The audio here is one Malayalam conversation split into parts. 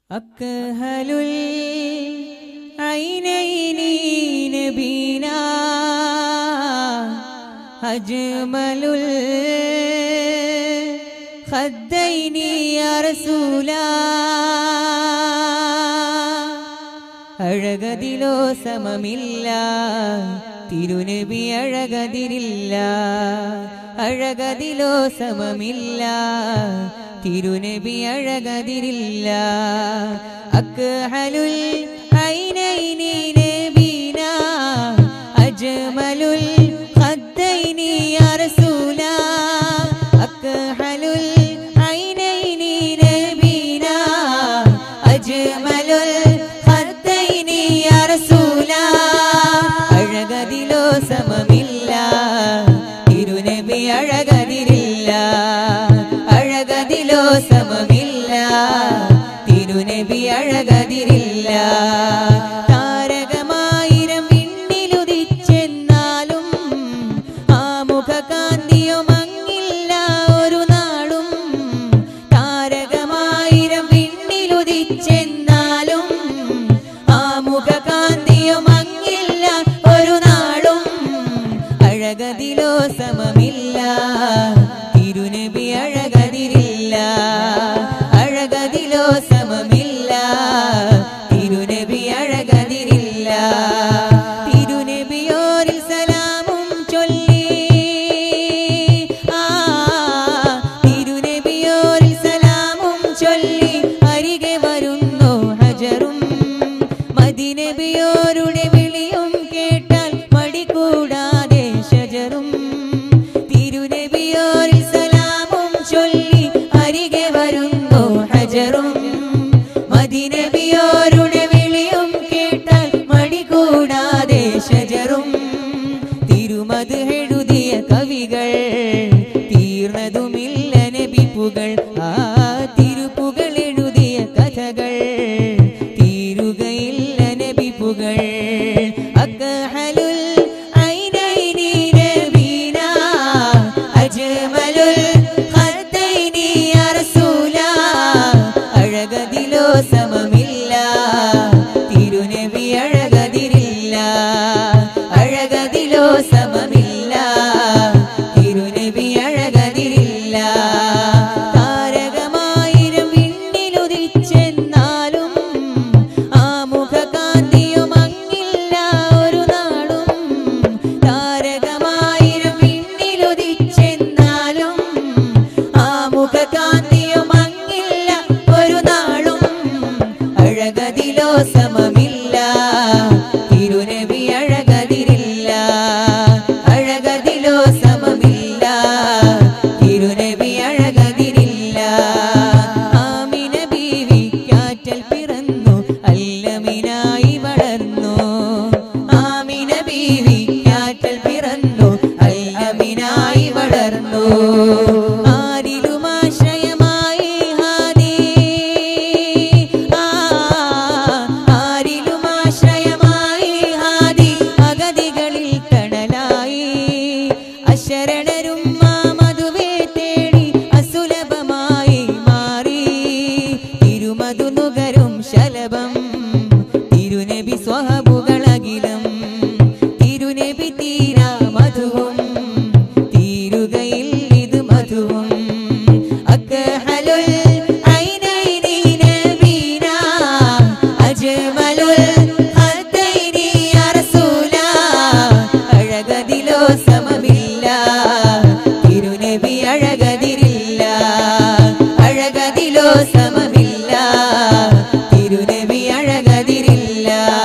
أكهل العينين نبينا أجمل الخدين يا رسولا അഴകതിലോ സമമില്ല തിരുനബി അഴകതിരില്ല അഴകതിലോ സമമില്ല തിരുനബി അഴകതിരില്ല അക്ഹലുൽ ഐനൈനി നബീന അജ്മലുൽ ഖദ്ദൈനി യാ റസൂല അക്ഹലുൽ ഐനൈനി നബീന അജ്മലുൽ ഖദ്ദൈനി യാ റസൂല അഴകതിലോ സമമില്ല തിരുനബി അഴകതിരില്ല അഴകതിലോ സമമില്ല തിരുനബി അഴകതിരില്ല താരകമായിരം വിണ്ണിലുദിച്ചെന്നാലും ആ മുഖകാന്തിയോ മങ്ങില്ല ഒരു നാളും താരകമായിരം വിണ്ണിലുദിച്ചെന്നാലും ആ മുഖകാന്തിയോ മങ്ങില്ല ഒരു നാളും അഴകതിലോ സമമില്ല തിരുനബി അഴകതിരില്ല അഴകതിലോ സമമില്ല തിരുനബി അഴകതിരില്ല തിരുനബിയോരിൽ സലാമും ചൊല്ലി ആ തിരുനബിയോരിൽ സലാമും ചൊല്ലി അരികെ വരുന്നു ഹജറും മദിനബിയോരുടെ വിളിയും കേട്ടാൽ മടി കൂടാതെ ഷജറും തിരുനബിയോരിൽ സലാമും ചൊല്ലി അരികെ വരുന്നു ഹജറും മദിനബിയോരുടെ വിളിയും കേട്ടാൽ മടി കൂടാതെ ഷജറും തിരുമത് എഴുതിയ കവികൾ തീർന്നതുമില്ല നബിപ്പുകൾ ആ തിരുപ്പുകൾ എഴുതിയ കഥകൾ തീരുകയില്ല നബിപ്പുകൾ അക്കഹലുൽ ഐനൈനി നബീന അജ്മലുൽ ഖദ്ദൈനി യാ റസൂല അഴകതിലോ സമമില്ല തിരുനബി അഴകതിരില്ല അഴകതിലോ സമമില്ല തിരുനബി അഴകതിരില്ല താരകമായിരം വിണ്ണിലുദിച്ചെന്നാലും ആ മുഖകാന്തിയോ മങ്ങില്ല ഒരു നാളും താരകമായിരം വിണ്ണിലുദിച്ചെന്നാലും ആ മുഖകാന്തിയോ മങ്ങില്ല ഒരു നാളും അഴകതിലോ സമമില്ല തിരുനബി അഴകതിരില്ല അഴകതിലോ സമമില്ല തിരുനബി അഴകതിരില്ല ആമിന ബീവി കാറ്റൽ പിറന്നു അല്ലമിനായി വളർന്നു ആമിന ബീവി കാറ്റൽ പിറന്നു അല്ലമിനായി വളർന്നു ആരിലും ആശ്രയമായി ഹാദി ആ ആരിലും ആശ്രയമായി ഹാദി അഗതികളിൽ തണലായി അശരണരും മാമധുവേ തേടി അസുലഭമായി മാറി തിരുമധു നുകരും ശലഭം തിരുനബി സ്വഹബുകളകിലം തിരുനബി തീരാ മധുവും തീരുകയിൽ ഇത് മധുവും അക്ഹലുൽ ഐനൈനി നബീന അജ്മലുൽ ഖദ്ദൈനി യാ റസൂല അഴകതിലോ സമമില്ല തിരുനബി അഴകതിരില്ല അഴകതിലോ സമമില്ല തിരുനബി അഴകതിരില്ല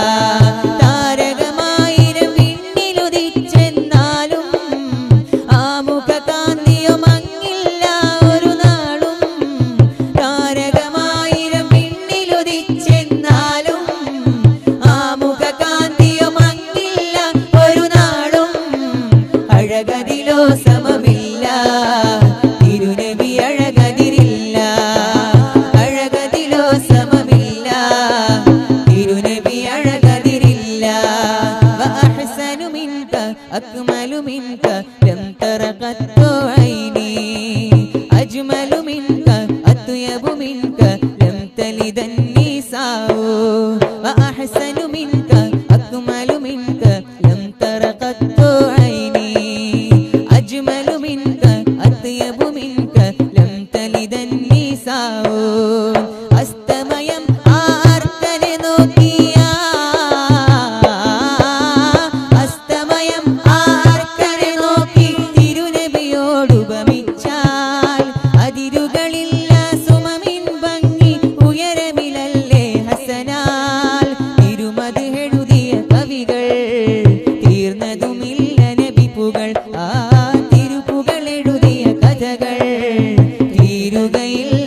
താരകമായിരം വിണ്ണിലുദിച്ചെന്നാലും ആ മുഖകാന്തിയോ മങ്ങില്ല ഒരു നാളും താരകമായിരം വിണ്ണിലുദിച്ചെന്നാലും ആ മുഖകാന്തിയോ മങ്ങില്ല ഒരു നാളും അഴകതിലോ സമമില്ല തിരുനബി അഴകതിരില്ല അഴകതിലോ സമമില്ല തിരുനബി അഴകതിരില്ല وأحسن منك أكمل منك لم تر قط عيني أجمل منك أطيب منك لم تلد النساء മിൻക ലം തലിദൻ നിസാഉ അസ്തമയം ആർക്കനെ നോക്കിയാ അസ്തമയം ആർക്കനെ നോക്കി തിരുനബിയോട് ഉപമിച്ചാൽ അതിരുകളില്ല സുമമിൻ ഭംഗി ഉയരമിലല്ലേ ഹസനാൽ തിരുമതി എഴുതിയ കവികൾ തീർന്നതുമില്ല നബിപ്പുകൾ ആ തിരുപ്പുകൾ എഴുതിയ കഥകൾ തീരുകയില്ല